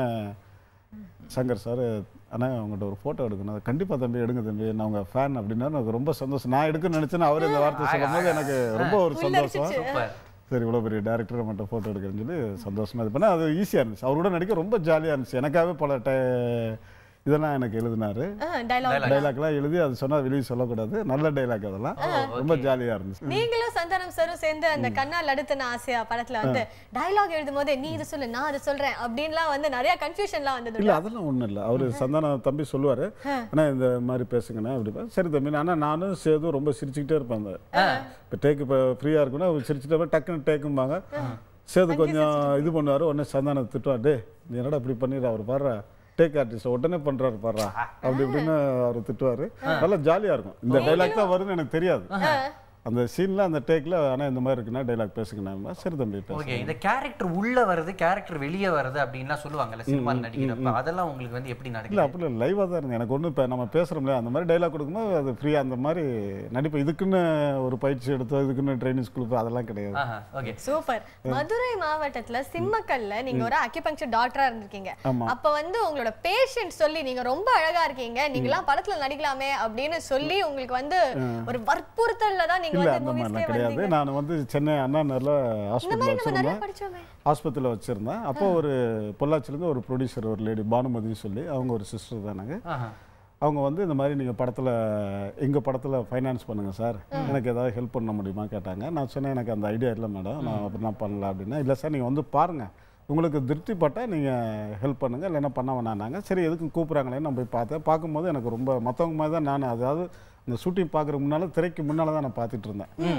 சங்கர் சார் அண்ணா அவங்கள்ட்ட ஒரு ஃபோட்டோ எடுக்கணும் அது கண்டிப்பா தம்பி எடுங்க தம்பி நான் உங்க ஃபேன் அப்படின்னா எனக்கு ரொம்ப சந்தோஷம் நான் எடுக்கணும்னு நினைச்சேன்னா அவர் இந்த வார்த்தை சொல்லும்போது எனக்கு ரொம்ப ஒரு சந்தோஷம் சூப்பர் சரி இவ்வளோ பெரிய டேரக்டர் மட்டும் ஃபோட்டோ எடுக்கிறேன்னு சொல்லி சந்தோஷமா இது பண்ண அது ஈஸியாக இருந்துச்சு அவர் கூட நடிக்க ரொம்ப ஜாலியாக இருந்துச்சு எனக்காகவே பல டை இதெல்லாம் எனக்கு எழுதினாரு டைலாக் டைலாக்லாம் எழுதி அது சொன்னா வெளியே சொல்லக்கூடாது நல்ல டைலாக் அதெல்லாம் ரொம்ப ஜாலியாக இருந்துச்சு நீங்களும் சந்தானம் சாரும் சேர்ந்து அந்த கண்ணால் அடுத்தன ஆசையா படத்துல வந்து டயலாக் எழுதும் போது நீ இது சொல்லு நான் அதை சொல்றேன் அப்படின்லாம் வந்து நிறைய கன்ஃபியூஷன்லாம் வந்தது இல்ல அதெல்லாம் ஒண்ணும் இல்ல அவரு சந்தான தம்பி சொல்லுவாரு அண்ணா இந்த மாதிரி பேசுங்கண்ணா அப்படி சரி தம்பி ஆனா நானும் சேதும் ரொம்ப சிரிச்சுக்கிட்டே இருப்பாங்க இப்போ டேக் இப்போ ஃப்ரீயா இருக்குன்னா அவர் சிரிச்சுட்டே இருப்பாரு, டக்குன்னு டேக்கும்பாங்க சேது கொஞ்சம் இது பண்ணுவாரு உடனே சந்தானம் திட்டுவா டே நீ என்னடா இப்படி பண்ணிடுற அவர் பாடுற டேக் ஆர்டிஸ்ட் உடனே பண்றாரு பாடுறா அப்படி இப்படின்னு அவர் திட்டுவாரு நல்லா ஜாலியா இருக்கும் இந்த டைலாக் தான் வரும்னு எனக்கு தெரியாது அந்த சீன்ல அந்த டேக்ல ஆனா இந்த மாதிரி இருக்குன்னா டைலாக் பேசுங்கண்ணா சரி தம்பி பேசு ஓகே இந்த கேரக்டர் உள்ள வருது கேரக்டர் வெளியே வருது அப்படின்லாம் சொல்லுவாங்கல்ல சினிமா நடிக்கிறப்ப அதெல்லாம் உங்களுக்கு வந்து எப்படி இல்ல நடக்குது அப்படி இல்லை லைவாக தான் இருந்தது எனக்கு ஒன்றும் இப்போ நம்ம பேசுகிறோம்ல அந்த மாதிரி டைலாக் கொடுக்கும்போது அது ஃப்ரீயாக அந்த மாதிரி நடிப்பு இதுக்குன்னு ஒரு பயிற்சி எடுத்தோ இதுக்குன்னு ட்ரைனிங் ஸ்கூலுக்கு அதெல்லாம் கிடையாது ஆஹா ஓகே சூப்பர் மதுரை மாவட்டத்துல சிம்மக்கல்ல நீங்க ஒரு அக்யூபங்க்சர் டாக்டரா இருந்திருக்கீங்க ஆமா. அப்ப வந்து உங்களோட பேஷண்ட் சொல்லி நீங்க ரொம்ப அழகா இருக்கீங்க நீங்கலாம் படத்துல நடிக்கலாமே அப்படின்னு சொல்லி உங்களுக்கு வந்து ஒரு வற்புறுத்தல்ல தான் நீங்க இல்லை வந்து அந்த மாதிரிலாம் மூவிஸ்க்கே கிடையாது வந்தீங்க நான் வந்து சென்னை அண்ணா நகரில் இந்த மாதிரி ஹாஸ்பிட்டலில் நம்ம நிறைய வச்சுருந்தேன் படிச்சோமே ஹாஸ்பிட்டலில் வச்சுருந்தேன் அப்போ ஒரு பொள்ளாச்சிலேருந்து ஒரு ப்ரொடியூசர் ஒரு லேடி பானுமதின்னு சொல்லி அவங்க ஒரு சிஸ்டர் தானாங்க ஆஹா அவங்க வந்து இந்த மாதிரி நீங்கள் படத்தில் எங்கள் படத்தில் ஃபைனான்ஸ் பண்ணுங்கள் சார் எனக்கு ஏதாவது ஹெல்ப் பண்ண முடியுமா கேட்டாங்க நான் சொன்னேன் எனக்கு அந்த ஐடியா இல்லை மேடம் நான் அப்படிலாம் பண்ணல அப்படின்னா இல்லை சார் நீங்கள் வந்து பாருங்கள் உங்களுக்கு திருப்தி பட்டால் நீங்கள் ஹெல்ப் பண்ணுங்கள் இல்லைன்னா பண்ண வேணான்னாங்க சரி எதுக்கும் கூப்பிட்றாங்களேன்னு நான் போய் பார்த்தேன் பார்க்கும்போது எனக்கு ரொம்ப மற்றவங்க மாதிரி தான் நான் அதாவது இந்த ஷூட்டிங் பார்க்குறதுக்கு முன்னால் திரைக்கு முன்னால் தான் நான் பார்த்துட்டு இருந்தேன்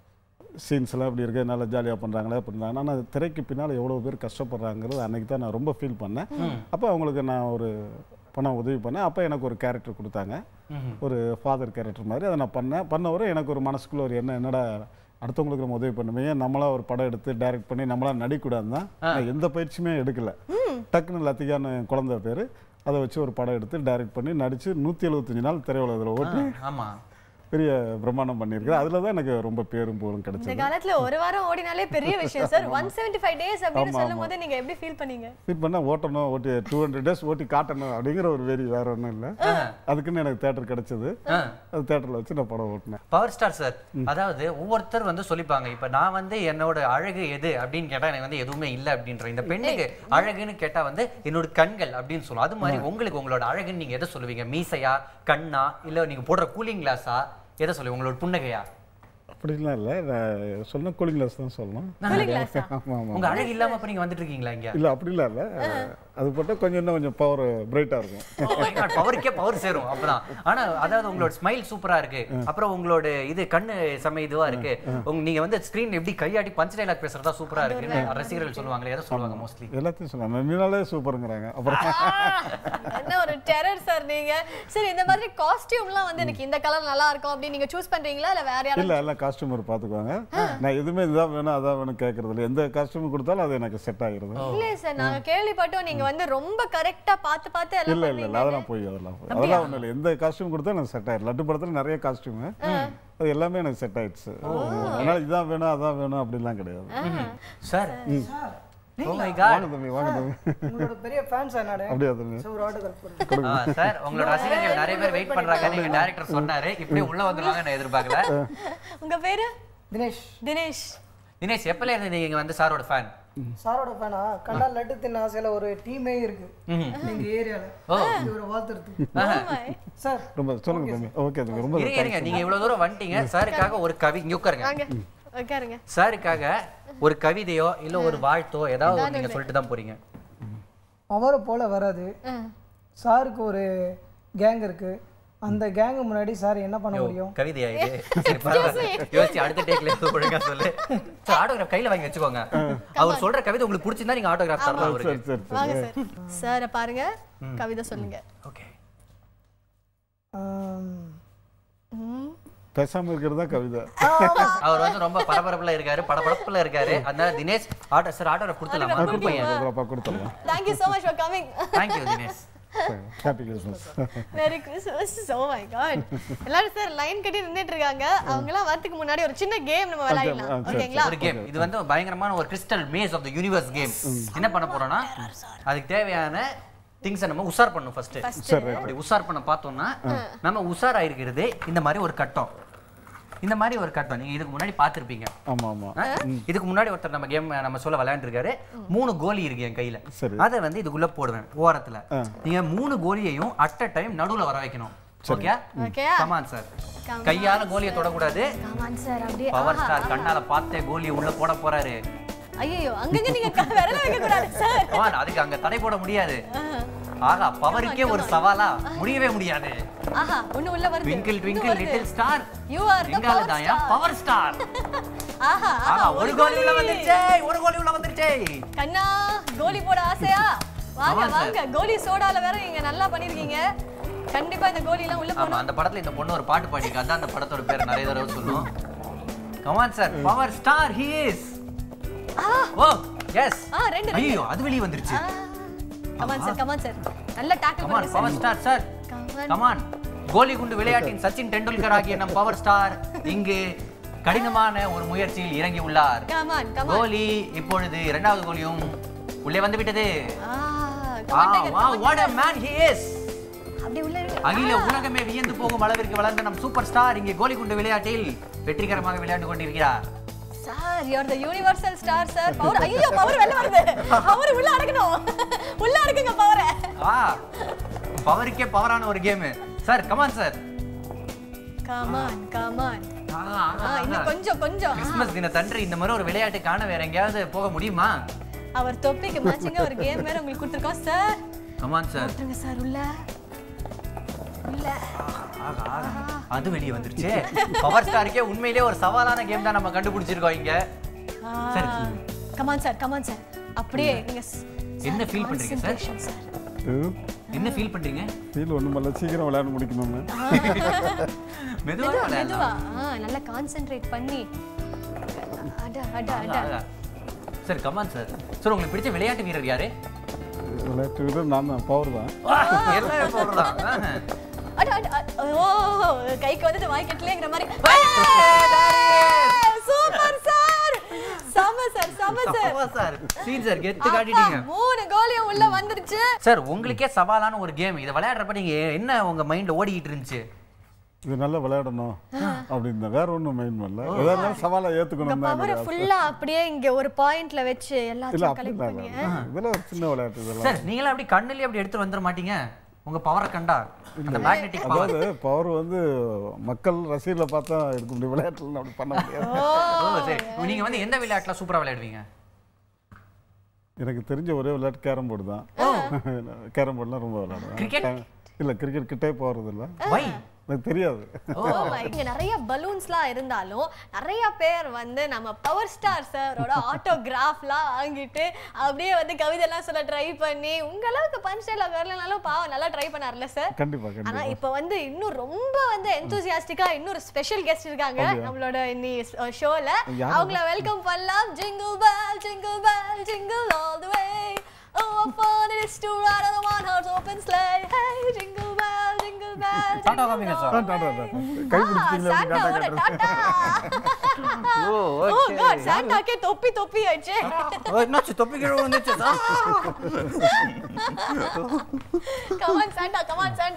சீன்ஸ் எல்லாம் இப்படி இருக்கு நல்லா ஜாலியாக பண்ணுறாங்களே பண்ணுறாங்க ஆனால் திரைக்கு பின்னால் எவ்வளோ பேர் கஷ்டப்படுறாங்கிறது அன்னைக்கு தான் நான் ரொம்ப ஃபீல் பண்ணேன் அப்போ அவங்களுக்கு நான் ஒரு பணம் உதவி பண்ணேன் அப்போ எனக்கு ஒரு கேரக்டர் கொடுத்தாங்க ஒரு ஃபாதர் கேரக்டர் மாதிரி அதை நான் பண்ணேன் பண்ணவரை எனக்கு ஒரு மனசுக்குள்ள ஒரு என்ன என்னடா அடுத்தவங்களுக்கு நம்ம உதவி பண்ணுமே ஏன் நம்மளா ஒரு படம் எடுத்து டைரக்ட் பண்ணி நம்மளா நடிக்கூடாதுன்னு தான் நான் எந்த பயிற்சியுமே எடுக்கல டக்குன்னு லத்திகான்னு குழந்தை பேர் அதை வச்சு ஒரு படம் எடுத்து டைரக்ட் பண்ணி நடிச்சு நூற்றி எழுபத்தஞ்சு நாள் திரையுலகத்தில் ஓட்டி ஆமா பெரிய பிரம்மாண்டம் பண்ணியிருக்கிறேன் அதில் தான் எனக்கு ரொம்ப பேரும் புகழும் இந்த கிடைச்சது காலத்துல ஒரு வாரம் ஓடினாலே பெரிய விஷயம் sir one seventy five days அப்படின்னு ஆமா, சொல்லும் போது நீங்க எப்படி ஃபீல் பண்ணீங்க ஃபீல் பண்ணால் ஓட்டணும் ஓட்டி டூ ஹண்ட்ரட் டேஸ் ஓட்டி காட்டணும் அப்படிங்கிற ஒரு வெறி வேற ஒன்றும் இல்லை அதுக்குன்னு எனக்கு தேட்டர் கிடைச்சது அது தேட்டரில் வச்சு நான் படம் ஓட்டினேன் பவர் ஸ்டார் சார் அதாவது ஒவ்வொருத்தர் வந்து சொல்லிப்பாங்க இப்ப நான் வந்து என்னோட அழகு எது அப்படின்னு கேட்டா எனக்கு வந்து எதுவுமே இல்ல அப்படின்ற இந்த பெண்ணுக்கு அழகுன்னு கேட்டா வந்து என்னோட கண்கள் அப்படின்னு சொல்லுவோம் அது மாதிரி உங்களுக்கு உங்களோட அழகுன்னு நீங்க எதை சொல்லுவீங்க மீசையா கண்ணா இல்ல நீங்க போடுற கூலிங் கிளாஸா எதை சொல்லுவீங்க உங்களோட புன்னகையா அப்படிலாம் இல்லை நான் சொன்ன கூலிங் கிளாஸ் தான் சொல்லணும் கூலிங் கிளாஸா ஆமாம் ஆமாம் உங்க அழகு இல்லாம இப்ப நீங்க வந்துட்டு இருக்கீங்களா இங்க இல்லை அப்படிலாம் இல்லை அது போட்டால் கொஞ்சம் இன்னும் கொஞ்சம் பவர் பிரைட்டாக இருக்கும் பவருக்கே பவர் சேரும் அப்பதான் ஆனா அதாவது உங்களோட ஸ்மைல் சூப்பரா இருக்கு அப்புறம் உங்களோட இது கண்ணு செம்ம இதுவா இருக்கு உங்க நீங்க வந்து ஸ்கிரீன் எப்படி கையாட்டி பஞ்ச் டைலாக் பேசுறதா சூப்பரா இருக்குன்னு ரசிகர்கள் சொல்லுவாங்களே எதை சொல்லுவாங்க மோஸ்ட்லி எல்லாத்தையும் சொல்லலாம் நின்னாலே சூப்பருங்கிறாங்க அப்புறம் என்ன ஒரு டெரர் சார் நீங்க சரி இந்த மாதிரி காஸ்டியூம்லாம் வந்து எனக்கு இந்த கலர் நல்லா இருக்கும் அப்படின்னு நீங்க சூஸ் பண்றீங்களா இல்ல வேற யாராவது இல்லை எல்லாம் காஸ்டியூமர் பார்த்துக்குவாங்க நான் எதுவுமே இதான் வேணும் அதான் வேணும் கேட்கறது இல்லை எந்த காஸ்டியூம் கொடுத்தாலும் அது எனக்கு செட் ஆகிருது இல்லையே சார் நாங்க கேள்விப்பட்டோம் நீங்க வந்து ரொம்ப கரெக்டா பார்த்து பார்த்து எல்லாம் இல்லை இல்லை இல்லை அதெல்லாம் போய் அதெல்லாம் போய் அதெல்லாம் ஒன்றும் இல்லை எந்த காஸ்டியூம் கொடுத்தா எனக்கு செட் ஆயிடும் லட்டு படத்தில் நிறைய காஸ்டியூமு அது எல்லாமே எனக்கு செட் ஆயிடுச்சு அதனால இதான் வேணும் அதான் வேணும் அப்படிலாம் கிடையாது சார் ஓ மை காட் வாங்க தம்பி வாங்க தம்பி உங்களோட பெரிய ஃபேன்ஸ் நானு அப்படியா தம்பி ஸோ ஒரு ஆட்டோகிராஃப் போடுறேன் சார் உங்களோட ரசிகர்கள் நிறைய பேர் வெயிட் பண்றாங்க நீங்க டைரக்டர் சொன்னாரு இப்படியே உள்ள வந்துருவாங்க நான் எதிர்பார்க்கல உங்க பேரு தினேஷ் தினேஷ் தினேஷ் எப்பல இருந்து நீங்க வந்து சாரோட ஃபேன் சாரோட ஃபேனா கண்டா லட்டு தின்ன ஆசையில ஒரு டீமே இருக்கு எங்க ஏரியால ஓ. இவரை வாழ்த்துறது Oh my. சார் ரொம்ப சொல்லுங்க தம்பி ஓகே தம்பி ரொம்ப இருங்க இருங்க நீங்க இவ்வளவு தூரம் வந்துட்டீங்க சாருக்காக ஒரு கவி இங்க உட்காருங்க வாங்க உட்காருங்க சாருக்காக ஒரு கவிதையோ இல்ல ஒரு வாழ்த்தோ ஏதாவது ஒரு நீங்க சொல்லிட்டு தான் போறீங்க அவரை போல வராது ஆ. சாருக்கு ஒரு கேங் இருக்கு அந்த கேங் முன்னாடி சார் என்ன பண்ண முடியும் கவிதையா இது சரி பரவாயில்ல யோசிச்சு அடுத்த டேக்ல ஒழுங்கா சொல்லு சார் ஆட்டோகிராஃப் கையில வாங்கி வச்சுக்கோங்க அவர் சொல்ற கவிதை உங்களுக்கு பிடிச்சிருந்தா நீங்க ஆட்டோகிராஃப் தரலாம் சரி அவருக்கு சரி சரி வாங்க சார் சாரை பாருங்க கவிதை சொல்லுங்க ஓகே ஆம், ம். பேசாம இருக்கிறது தான் கவிதை அவர் வந்து ரொம்ப பரபரப்புல இருக்காரு படபடப்புல இருக்காரு அதனால தினேஷ் ஆட்டோ சார் ஆட்டோகிராஃப் கொடுத்துடலாமா கொடுத்துடலாம் கொடுத்துடலாம் கொடுத்துடலாம் Thank you so much for coming. Thank you Dinesh happy Christmas Merry Christmas. Oh my God. எல்லாரும் சார் லைன் கட்டி நின்னுட்டு இருக்காங்க அவங்க எல்லாம் வரதுக்கு முன்னாடி ஒரு சின்ன கேம் நம்ம விளையாடலாம் ஆ, சரி, ஓகேங்களா ஒரு கேம் இது வந்து பயங்கரமான ஒரு crystal maze of the universe game என்ன பண்ண போறோம்னா அதுக்கு தேவையான திங்ஸை நம்ம உஷார் பண்ணணும் ஃபர்ஸ்ட் சரி அப்படி உஷார் பண்ண பார்த்தோம்னா நம்ம உஷார் ஆயிருக்கிறது இந்த மாதிரி ஒரு கட்டம் இந்த மாதிரி ஒரு கட்டம் நீங்க இதுக்கு முன்னாடி பார்த்திருப்பீங்க ஆமா ஆமா ஆ? இதுக்கு முன்னாடி ஒருத்தர் நம்ம கேம் நம்ம சொல்ல விளையாண்டுருக்காரு மூணு கோலி இருக்கு என் கையில சரி. அதை வந்து இதுக்குள்ள போடுவேன் ஓரத்துல நீங்க மூணு கோலியையும் அட் அ டைம் நடுவுல வர வைக்கணும் ஓகே ஓகே கமான் சார் கையால கோலியை தொடக்கூடாது ஆமாம் சார் அப்படியே பவர் ஸ்டார் கண்ணால பார்த்தே கோலியை உள்ள போட போறாரு ஐயோ அங்கங்க நீங்க க- விரல வைக்க கூடாது சார் கமான் அதுக்கு அங்க தடை போட முடியாது ஆகா பவருக்கே ஒரு சவாலா முடியவே முடியாது ஆஹா ஒண்ணு உள்ள வருது twinkle twinkle little star you are the எங்கால தாயா பவர் ஸ்டார் ஆஹா ஆகா ஆஹா ஒரு கோலி உள்ள வந்துருச்சே ஒரு கோலி உள்ள வந்துருச்சே கண்ணா கோலி போட ஆசையா வாங்க ஆமா, சார். வாங்க கோலி சோடால வேற நீங்க நல்லா பண்ணிருக்கீங்க கண்டிப்பா இந்த கோலி எல்லாம் உள்ள ஆமா போகணும் அந்த படத்துல இந்த பொண்ணு ஒரு பாட்டு பாடிருக்கு அதான் அந்த படத்தோட பேர் நிறைய தடவை சொல்லும் come on sir power star he is oh yes ah ரெண்டு ரெண்டு ஐயோ அது வெளிய வந்துருச்சு கமான் சார் கமான் சார் நல்லா டாக்கிள் கமான் பண்ணுங்க power star sir come on come on கோலி குண்டு விளையாட்டின் சச்சின் டெண்டுல்கர் ஆகிய நம் பவர் ஸ்டார் இங்கு கடினமான ஒரு முயற்சியில் இறங்கி உள்ளார் கமான் கமான் கோலி இப்பொழுது இரண்டாவது கோலியும் உள்ளே வந்து விட்டது ஆ ஆ கமான் டைகர் வா what a man he is அப்படி உள்ள இருக்கு அகில உலகமே வியந்து போகும் அளவிற்கு வளர்ந்த நம் சூப்பர் ஸ்டார் இங்கே கோலி குண்டு விளையாட்டில் வெற்றிகரமாக விளையாண்டு கொண்டிருக்கிறார் sir you are the universal star sir power ஐயோ பவர் வெளில வருது பவர் உள்ள அடக்கணும் உள்ள அடக்குங்க பவரை ஆ பவருக்கே பவரான ஒரு game sir come on sir come on come on ஆ இன்னும் கொஞ்சம் கொஞ்சம் ஆ, கிறிஸ்மஸ் தினத்தன்று இந்த மாதிரி ஒரு விளையாட்டு காண வேற எங்கேயாவது போக முடியுமா அவர் தொப்பிக்கு மேட்சிங்கா ஒரு கேம் வேற உங்களுக்கு கொடுத்துருக்கோம் சார் கமான் சார் விட்டுருங்க சார் உள்ள உள்ள ஆகா, ஆகா. அது வெளியே வந்துருச்சு பவர் ஸ்டாருக்கே உண்மையிலேயே ஒரு சவாலான கேம் தான் நம்ம கண்டுபிடிச்சிருக்கோம் இங்க சரி. கமான் சார் கமான் சார் அப்படியே நீங்க ஸ்- என்ன சார், feel பண்றீங்க சார்? concentration சார் என்ன ஃபீல் பண்றீங்க ஃபீல் ஒன்றும் இல்லை சீக்கிரம் விளையாட முடிக்கணும்னு மெதுவா மெதுவா விளையாடலாம். மெதுவா ஆ நல்லா கான்சென்ட்ரேட் பண்ணி அட அட அட ஆகா. சார் கமான் சார் சார் உங்களுக்கு பிடிச்ச விளையாட்டு வீரர் யாரு விளையாட்டு வீரர் நான் தான் பவர் தான் எல்லாரும் சொல்றதான். ஆஹா. அட, அட, அட, ஓ கைக்கு வந்து வாய்க்கட்டலேங்கிற மாதிரி சூப்பர் சார் செம சார் செம சார் சார் சீன் சார் கெத்து அப்பா, காட்டிட்டீங்க மூணு கோலியும் உள்ள வந்துருச்சு சார் உங்களுக்கே சவாலான ஒரு கேம் இதை விளையாடுறப்ப நீங்க என்ன உங்க மைண்ட்ல ஓடிக்கிட்டு இருந்துச்சு இது நல்லா விளையாடணும் அப்படின்னு வேற ஒண்ணும் மெயின் பண்ணல எதா இருந்தாலும் சவாலை இந்த ஏத்துக்கணும் தான் பவரை என்னுடைய ஆசை. ஃபுல்லா அப்படியே இங்க ஒரு பாயிண்ட்ல வச்சு இல்ல எல்லாத்தையும் கலெக்ட் அப்படிலாம் பண்ணி இல்ல இதெல்லாம் ஒரு சின்ன விளையாட்டு இதெல்லாம் சார் நீங்களா அப்படி கண்ணுலயே அப்படி எடுத்து வந்துட மாட்டீங்க உங்க பவரை கண்டா அந்த மேக்னெட்டிக் பவர் அதாவது பவர் வந்து மக்கள் ரசிகர்ல பார்த்தா இருக்க முடியும் விளையாட்டுல அப்படி பண்ண முடியாது ஓ சரி நீங்க வந்து எந்த விளையாட்டுல சூப்பரா விளையாடுவீங்க எனக்கு தெரிஞ்ச ஒரே விளையாட்டு கேரம் போர்டு தான் கேரம் போர்டுலாம் ரொம்ப விளையாடுவேன் Cricket? இல்ல கிரிக்கெட் கிட்டே போறது இல்ல வை எனக்கு தெரியாது இங்க நிறைய பலூன்ஸ்லாம் இருந்தாலும் நிறைய பேர் வந்து நம்ம பவர் ஸ்டார் சாரோட ஆட்டோகிராஃப்லாம் வாங்கிட்டு அப்படியே வந்து கவிதைலாம் சொல்ல ட்ரை பண்ணி உங்க அளவுக்கு பஞ்ச் டைலாக் வரலனாலும் பாவம் நல்லா ட்ரை பண்ணார்ல சார் கண்டிப்பா ஆனா கண்டிப்பா இப்ப வந்து இன்னும் ரொம்ப வந்து எந்தூசியாஸ்டிக்கா இன்னொரு ஸ்பெஷல் கெஸ்ட் இருக்காங்க நம்மளோட இன்னி ஷோல யாரு? அவங்கள வெல்கம் பண்ணலாம் jingle bell jingle bell jingle all the way Oh, what fun it is to ride on a one-horse open sleigh. Hey, jingle bell, jingle bell, டாடா jingle காமிங்க all சார் the டாடா, way. டாடா. கை பிடிச்சிட்டீங்களா Ah, அப்படி Santa, டாடா ஒரு காட்டுறது. டாடா. ஓ Oh ஓகே God, Santaக்கே தொப்பி தொப்பி ஆயிடுச்சு என்னாச்சு தொப்பி கீழ வந்துச்சு sir come on Santa come on Santa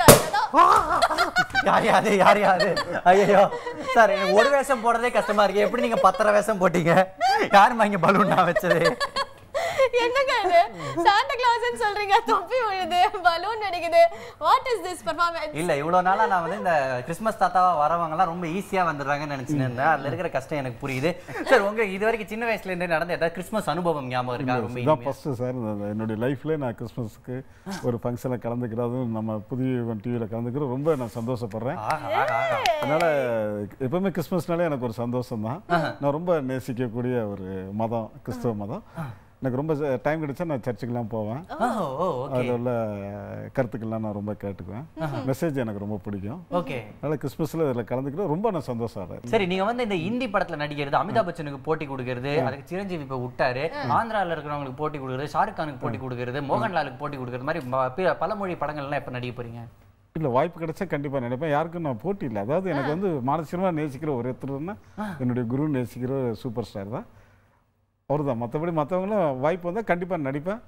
யார் யாது யார் யாது ஐயோ சார் எனக்கு ஒரு வேஷம் போடுறதே கஷ்டமா இருக்கு எப்படி நீங்க பத்தரை வேஷம் போட்டீங்க யாரும்மா இங்க பலூன் நான் வச்சது என்னங்க இது சாண்டா கிளாஸ்னு சொல்றீங்க தொப்பி விழுது பலூன் அடிக்குது வாட் இஸ் திஸ் பெர்ஃபார்மன்ஸ் இல்ல இவ்வளவு நாளா நான் வந்து இந்த கிறிஸ்மஸ் தாத்தாவா வரவங்க எல்லாம் ரொம்ப ஈஸியா வந்துடுறாங்கன்னு நினைச்சுன்னு இருந்தேன் அதுல இருக்கிற கஷ்டம் எனக்கு புரியுது சார் உங்க இது வரைக்கும் சின்ன வயசுல இருந்து நடந்த ஏதாவது கிறிஸ்மஸ் அனுபவம் ஞாபகம் இருக்கா ரொம்ப இதான் இனிமையா? ஃபர்ஸ்ட் சார் இந்த- என்னுடைய லைஃப்ல நான் கிறிஸ்மஸ்க்கு ஒரு ஃபங்க்ஷனில் கலந்துக்கிறது நம்ம புதிய டிவியில் கலந்துக்கிறது ரொம்ப நான் சந்தோஷப்படுறேன் ஆஹா, ஆஹா, ஆஹா. அதனால எப்பவுமே கிறிஸ்மஸ்னாலே எனக்கு ஒரு சந்தோஷம் தான் நான் ரொம்ப நேசிக்கக்கூடிய ஒரு மதம் கிறிஸ்தவ மதம் எனக்கு ரொம்ப டைம் கிடைச்சா நான் சர்ச்சுக்கெல்லாம் போவேன் ஓ, ஓ, ஓகே அதில் உள்ள கருத்துக்கள்லாம் நான் ரொம்ப கேட்டுக்குவேன் மெசேஜ் எனக்கு ரொம்ப பிடிக்கும் ஓகே அதனால கிறிஸ்மஸில் இதில் கலந்துக்கிறது ரொம்ப நான் சந்தோஷம் ஆகிறேன் சரி நீங்க வந்து இந்த இந்தி படத்துல நடிக்கிறது அமிதாப் பச்சனுக்கு போட்டி கொடுக்கறது அதுக்கு சிரஞ்சீவி இப்ப விட்டாரு ஆந்திரால இருக்கிறவங்களுக்கு போட்டி கொடுக்கறது ஷாருக் கானுக்கு போட்டி கொடுக்கறது மோகன்லாலுக்கு போட்டி கொடுக்கறது மாதிரி ம- பி- பல மொழி படங்கள்லாம் எப்ப நடிக்க போறீங்க இல்லை வாய்ப்பு கிடைச்சா கண்டிப்பாக நினைப்பேன் யாருக்கும் நான் போட்டி இல்லை அதாவது எனக்கு வந்து மானசீகமாக நேசிக்கிற ஒரு ஒருத்தர்னா என்னுடைய குரு நேசிக்கிற சூப்பர் ஸ்டார் தான் அவர் தான் மற்றபடி மற்றவங்களும் வாய்ப்பு வந்தால் கண்டிப்பாக நடிப்பேன்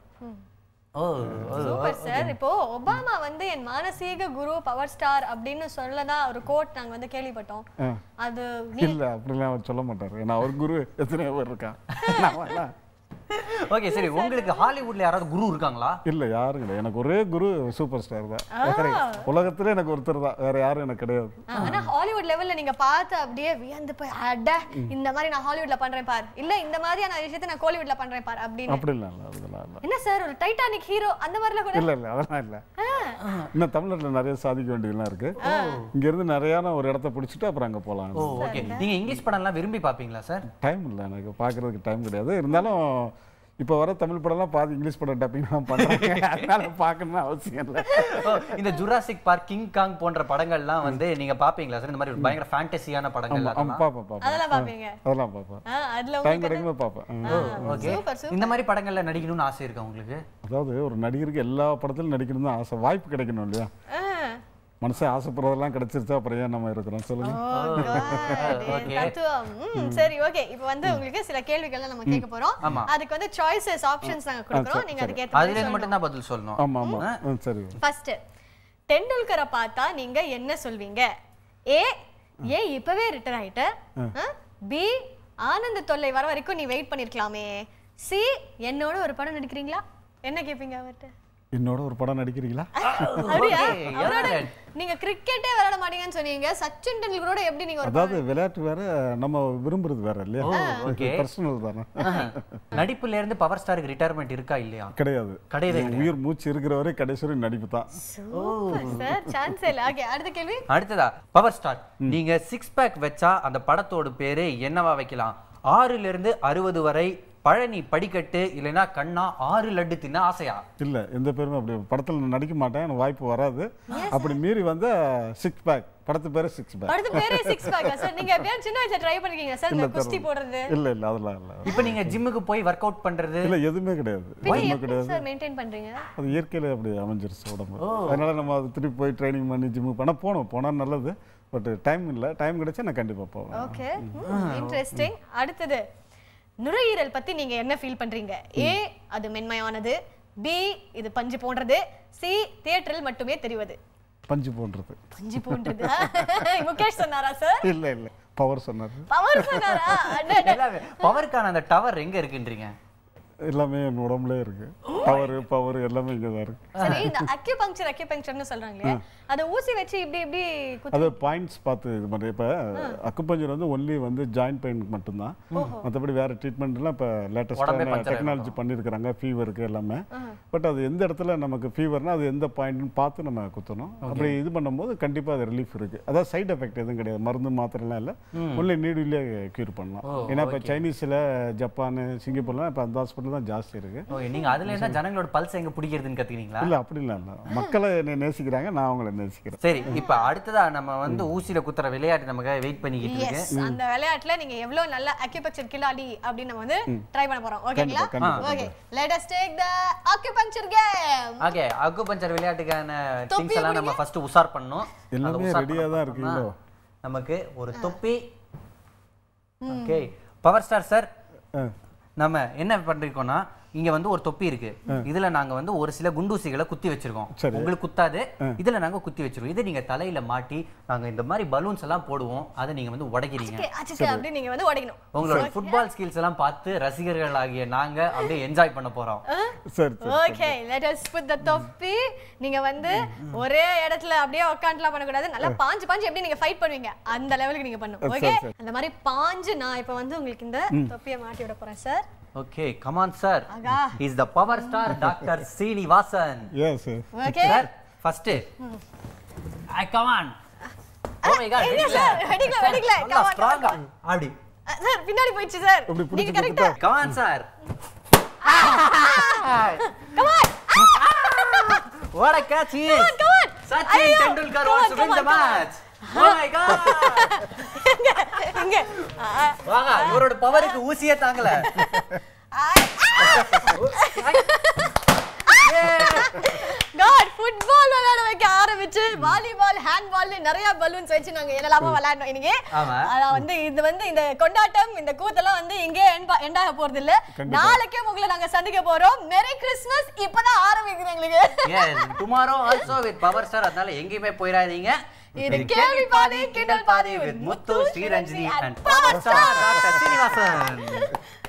ஓ ஓ, சூப்பர் சார் இப்போ ஒபாமா வந்து என் மானசீக குரு பவர் ஸ்டார் அப்படின்னு சொல்லதா ஒரு கோட் நாங்க வந்து கேள்விப்பட்டோம் ஆ. அது நீ இல்லை அப்படிலாம் அவர் சொல்ல மாட்டார் ஏன்னா அவர் குரு எத்தனையோ பேர் இருக்கான் நான் வேணாம். ஓகே சரி உங்களுக்கு ஹாலிவுட்ல யாராவது குரு இருக்காங்களா இல்லை யாரும் கிடையாது எனக்கு ஒரே குரு சூப்பர் ஸ்டார் தான் வேற உலகத்திலே எனக்கு ஒருத்தர் தான் வேற யாரும் எனக்கு கிடையாது ஆனா ஹாலிவுட் லெவல்ல நீங்க பார்த்து அப்படியே வியந்து போய் அட இந்த மாதிரி நான் ஹாலிவுட்ல பண்றேன் பார் இல்ல இந்த மாதிரியான விஷயத்தை நான் கோலிவுட்ல பண்றேன் பார் அப்படின்னு அப்படிலாம் இல்லை அதெல்லாம் இல்லை என்ன சார் ஒரு டைட்டானிக் ஹீரோ அந்த மாதிரிலாம் கூட இல்லை இல்லை அதெல்லாம் இல்லை இன்னும் தமிழ்நாட்டில் நிறைய சாதிக்க வேண்டியதெல்லாம் இருக்கு இங்கேருந்து நிறையான ஒரு இடத்த பிடிச்சிட்டு அப்புறம் அங்கே போகலாம் ஓ ஓகே நீங்க இங்கிலீஷ் படம்லாம் விரும்பி பாப்பீங்களா சார் டைம் இல்லை எனக்கு பார்க்கறதுக்கு டைம் கிடையாது இருந்தாலும் இப்போ வர தமிழ் படம்லாம் பாதி இங்கிலீஷ் படம் டப்பிங் தான் பண்ணுறாங்க அதனால பார்க்கணும்னு அவசியம் இல்லை ஓ, இந்த ஜுராசிக் பார்க் கிங் காங் போன்ற படங்கள்லாம் வந்து நீங்க பாப்பீங்களா சார் இந்த மாதிரி ஒரு பயங்கர ஃபேண்டசியான படங்கள் ஆமாம் அதெல்லாம்? பார்ப்பேன் பார்ப்பேன் அதெல்லாம் பாப்பீங்க அதெல்லாம் பார்ப்பேன் ஆ, அதுல டைம் உங்களுக்கு கிடைக்கும்போது பார்ப்பேன் ம். ஓகே சூப்பர் சூப்பர் இந்த மாதிரி படங்கள்ல நடிக்கணும்னு ஆசை இருக்கா உங்களுக்கு அதாவது ஒரு நடிகருக்கு எல்லா படத்திலும் நடிக்கணும் தான் ஆசை வாய்ப்பு கிடைக்கணும் இல்லையா ஆ. மனுஷன் ஆசைப்படுறதெல்லாம் கிடைச்சிருச்சா அப்புறம் ஏன் நம்ம இருக்கிறோம் சொல்லுங்க Oh God, Okay. தத்துவம். ம், சரி ஓகே இப்போ வந்து உங்களுக்கு சில கேள்விகள் நம்ம கேட்க போறோம் ஆமா. அதுக்கு வந்து சாய்ஸஸ் ஆப்ஷன்ஸ் நாங்க கொடுக்குறோம் நீங்க அதுக்கு ஏத்த அதுல மாதிரி இருந்து மட்டும் தான் பதில் சொல்லணும் ஆமாம் ஆமாம் ம் சரி ஃபர்ஸ்ட் டெண்டுல்கரை பார்த்தா நீங்க என்ன சொல்வீங்க ஏ ஏ இப்பவே ரிட்டர் ஆயிட்ட பி ஆனந்த தொல்லை வர வரைக்கும் நீ வெயிட் பண்ணிருக்கலாமே சி என்னோட ஒரு படம் நடிக்கிறீங்களா என்ன கேப்பீங்க அவர்கிட்ட என்னோட ஒரு படம் நடிக்கிறீங்களா அப்படியா Okay, அவரோட yeah. நீங்க கிரிக்கெட்டே விளையாட மாட்டீங்கன்னு சொன்னீங்க சச்சின் டெண்டுல்கரோட எப்படி நீங்க ஒரு அதாவது விளையாட்டு வேற நம்ம விரும்புறது வேற இல்லையா ஓ, okay. பர்சனல் தானே நடிப்புல இருந்து பவர் ஸ்டாருக்கு ரிட்டையர்மெண்ட் இருக்கா இல்லையா கிடையாது கிடையவே என் உயிர் மூச்சு இருக்கிற வரை கடைசி வரை நடிப்பு தான் சூப்பர் சார் சான்ஸ் இல்ல ஓகே அடுத்த கேள்வி அடுத்ததா பவர் ஸ்டார் நீங்க சிக்ஸ் பேக் வச்சா அந்த படத்தோட பேரு என்னவா வைக்கலாம் ஆறுல இருந்து அறுபது வரை பழனி படிக்கட்டு இல்லைன்னா கண்ணா ஆறு லட்டு தின்ன ஆசையா இல்ல எந்த பேருமே அப்படி படத்துல நான் நடிக்க மாட்டேன் எனக்கு வாய்ப்பு வராது அப்படி மீறி வந்த சிக்ஸ் பேக் படத்து பேரு சிக்ஸ் பேக் படுத்து பேரே சிக்ஸ் பேக்கா சார் நீங்க எப்படியா சின்ன வயசுல ட்ரை பண்ணிருக்கீங்க சார் இந்த குஸ்தி போடுறது இல்ல இல்ல அதெல்லாம் இல்ல இப்போ நீங்க ஜிம்முக்கு போய் ஒர்க் அவுட் பண்றது இல்ல எதுவுமே கிடையாது பின்ன எதுவுமே எப்படி கிடையாது சார் மெயின்டைன் பண்றீங்க அது இயற்கையில அப்படி அமைஞ்சிருச்சு உடம்பு அதனால நம்ம அது திருப்பி போய் ட்ரைனிங் பண்ணி ஜிம்முக்கு பண்ண போகணும் போனா நல்லது பட் டைம் இல்ல டைம் கிடைச்சா நான் கண்டிப்பா போவேன் ஓகே இன்ட்ரெஸ்டிங் அடுத்தது நுரையீரல் பத்தி நீங்க என்ன ஃபீல் பண்றீங்க ஏ அது மென்மையானது பி இது பஞ்சு போன்றது சி தியேட்டரில் மட்டுமே தெரிவது பஞ்சு போன்றது பஞ்சு போன்றது முகேஷ் சொன்னாரா சார் இல்ல இல்ல பவர் சொன்னாரு பவர் சொன்னாரா அடடே. எல்லாமே பவருக்கான அந்த டவர் எங்க இருக்குன்றீங்க எல்லாமே என் உடம்புல இருக்கு பவர் பவர் எல்லாமே இங்கே தான் இருக்கு சரி இந்த அக்யூபங்க்சர் அக்யூபங்க்சர்னு சொல்றாங்களே அத ஊசி வச்சு இப்படி இப்படி குத்தி அது பாயிண்ட்ஸ் பார்த்து இது பண்ணுறது இப்போ அக்குப்பஞ்சர் வந்து ஒன்லி வந்து ஜாயின்ட் பெயின் மட்டும்தான் மற்றபடி வேற ட்ரீட்மெண்ட்லாம் இப்போ உடம்பே லேட்டஸ்டான puncture டெக்னாலஜி பண்ணியிருக்கிறாங்க ஃபீவருக்கு எல்லாமே பட் அது எந்த இடத்துல நமக்கு ஃபீவர்னா அது எந்த பாயிண்ட்னு பார்த்து நம்ம குத்தணும் அப்படி இது பண்ணும்போது கண்டிப்பாக அது ரிலீஃப் இருக்கு அதாவது சைடு எஃபெக்ட் எதுவும் கிடையாது மருந்து மாத்திரைலாம் இல்லை ஒன்லி நீடிலே க்யூர் பண்ணலாம் ஏன்னா இப்போ சைனீஸில் ஜப்பான் சிங்கப்பூர்லாம் இப்போ அந்த ஹாஸ்பிட்டல் தான் ஜாஸ்தி இருக்கு ஓகே நீங்க அதுல என்ன ஜனங்களோட பல்ஸ் எங்க பிடிக்கிறதுன்னு கத்துக்கிறீங்களா இல்லை அப்படிலாம் இல்லை மக்களை என்னை நேசிக்கிறாங்க நான் அவங்கள நேசிக்கிறேன் சரி இப்ப அடுத்ததா நம்ம வந்து ஊசியில குத்துற விளையாட்டு நமக்கு வெயிட் பண்ணிக்கிட்டு இருக்கு எஸ் அந்த விளையாட்டுல நீங்க எவ்வளவு நல்ல அக்யூபங்க்சர் கில்லாடி அப்படின்னு நம்ம வந்து ட்ரை பண்ண போறோம் ஓகேங்களா கண்டிப்பா, okay let us take the acupuncture game okay acupuncture விளையாட்டுக்கான தொப்பி திங்ஸ் எல்லாம் நம்ம ஃபர்ஸ்ட் உஷார் பண்ணோம் எல்லாமே அதை உஷார் ready-ஆ தான் பண்ண இருக்கீங்களோ? அப்புறமா நமக்கு ஒரு தொப்பி ஓகே பவர் ஸ்டார் சார் ஆ நம்ம என்ன பண்ணிருக்கோம்னா இங்க வந்து ஒரு தொப்பி இருக்கு இதுல நாங்க வந்து ஒரு சில குண்டூசிகளை குத்தி வச்சிருக்கோம் சரி. உங்களுக்கு குத்தாது இதுல நாங்க குத்தி வச்சிருக்கோம் இதை நீங்க தலையில மாட்டி நாங்க இந்த மாதிரி பலூன்ஸ் எல்லாம் போடுவோம் அதை நீங்க வந்து உடைக்கிறீங்க ஓகே அச்சச்சே அப்படி நீங்க வந்து உடைக்கணும் உங்களோட ஃபுட்பால் ஸ்கில்ஸ் எல்லாம் பார்த்து ரசிகர்கள் ஆகிய நாங்க அப்படியே என்ஜாய் பண்ண போறோம் சரி சரி okay let us put the தொப்பி நீங்க வந்து ஒரே இடத்துல அப்படியே உட்காந்துலாம் பண்ண கூடாது நல்லா பாஞ்சு பாஞ்சு எப்படி நீங்க ஃபைட் பண்ணுவீங்க அந்த லெவலுக்கு நீங்க பண்ணணும் ஓகே சரி. அந்த மாதிரி பாஞ்சு நான் இப்போ வந்து உங்களுக்கு இந்த தொப்பியை மாட்டி விட போறேன் சார் ஓகே கமான் சார் ஆகா. Is the power star doctor Srinivasan yes yes okay sir first I come on oh my God இல்ல சார் வெடிக்கல வெடிக்கல நல்லா ஸ்ட்ராங்கா அப்படி சார் பின்னாடி போயிடுச்சு சார் இப்படி நீங்க பிடிச்சு கரெக்ட்டா come on sir What a catch he is! come on. Sachin ஐயோ. Tendulkar Come wants on, to win come the on, come on. match. Oh my god! இங்க ஆ, வாங்க இவரோட பவருக்கு ஊசியே தாங்கல ஆ, காட் ஃபுட்பால் விளையாட வைக்க ஆரம்பிச்சு வாலிபால் ஹேண்ட்பால் நிறைய பலூன்ஸ் வச்சு நாங்க என்னலாமோ விளையாடணும் இன்னைக்கு ஆமா. ஆனா வந்து இது வந்து இந்த கொண்டாட்டம் இந்த கூத்தெல்லாம் வந்து இங்கே எண்ட் ஆக போறது இல்ல நாளைக்கே உங்களை நாங்க சந்திக்க போறோம் மெரி கிறிஸ்மஸ் இப்பதான் ஆரம்பிக்குது எங்களுக்கு yes tomorrow also with power star அதனால எங்கேயுமே போயிடாதீங்க இது கேள்வி பாதி கிண்டல் பாதி with with Muthu Muthu, Sriranjini Sriranjini and and power Power star Star. Doctor Srinivasan